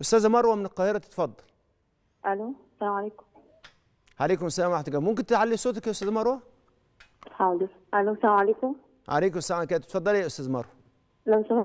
استاذه مروه من القاهره تتفضل الو السلام عليكم عليكم السلام ورحمه الله ممكن تعلي صوتك يا استاذه مروه حاضر الو السلام عليكم عليكم السلام ورحمه الله اتفضلي يا استاذ مروه لو سمحت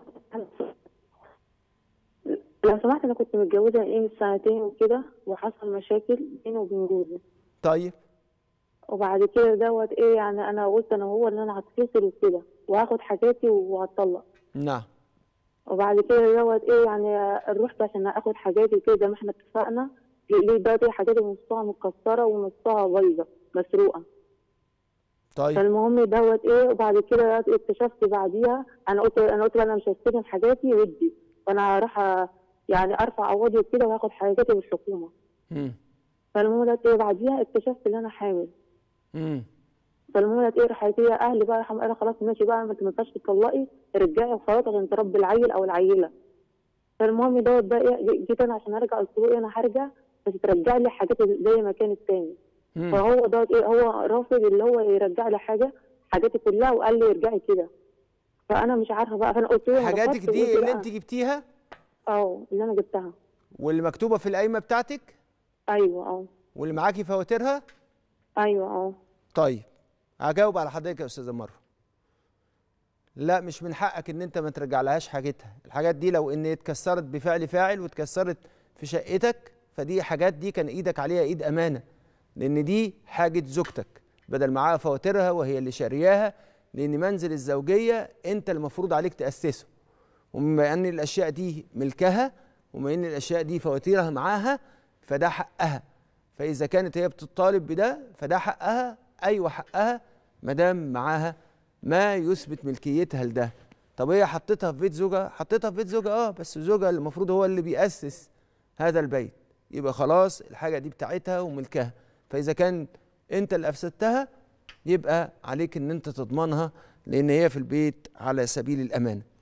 لو سمحت انا كنت متجوزه ايه من سنتين وكده وحصل مشاكل بيني وبين جوزي طيب وبعد كده دوت ايه يعني انا قلت انا هو اللي انا هتفصل وكده وهاخد حاجاتي وهتطلق نعم وبعد كده دوت ايه يعني رحت عشان اخد حاجاتي كده زي ما احنا اتفقنا ليه دوت ايه حاجاتي نصها مكسره ونصها بايظه مسروقه طيب فالمهم دوت ايه وبعد كده اكتشفت بعديها انا قلت انا قلت انا مش هستلم حاجاتي ودي فانا هروح أ- يعني ارفع قواضي وكده وهاخد حاجاتي بالحكومه امم فالمهم دوت ايه بعديها اكتشفت ان انا حامل امم فالمهم دوت ايه راحت هي اهلي بقى راحوا قالوا خلاص ماشي بقى ما انت ما ينفعش تطلقي ارجعي وخلاص عشان تربي العيل او العيله فالمهم دوت بقى ايه جيت انا عشان ارجع قلت له ايه انا هرجع بس ترجع لي حاجاتي زي ما كانت تاني مم. فهو دوت ايه هو رافض اللي هو يرجع لي حاجه حاجاتي كلها وقال لي ارجعي كده فانا مش عارفه بقى فانا قلت له أنا حاجاتك رفضت دي وقلت اللي لأ. انت جبتيها اه اللي انا جبتها واللي مكتوبه في القايمه بتاعتك ايوه اه واللي معاكي فواتيرها ايوه اه طيب هجاوب على حضرتك يا استاذه مروه لا مش من حقك ان انت ما ترجع لهاش حاجتها الحاجات دي لو ان اتكسرت بفعل فاعل واتكسرت في شقتك فدي حاجات دي كان ايدك عليها ايد امانه لان دي حاجه زوجتك بدل معاها فواتيرها وهي اللي شارياها لان منزل الزوجيه انت المفروض عليك تاسسه وبما ان الاشياء دي ملكها وبما ان الاشياء دي فواتيرها معاها فده حقها فاذا كانت هي بتطالب بده فده حقها ايوه حقها ما دام معاها ما يثبت ملكيتها لده طب هي حطيتها في بيت زوجها حطيتها في بيت زوجها اه بس زوجها المفروض هو اللي بيأسس هذا البيت يبقى خلاص الحاجه دي بتاعتها وملكها فاذا كان انت اللي افسدتها يبقى عليك ان انت تضمنها لان هي في البيت على سبيل الامانه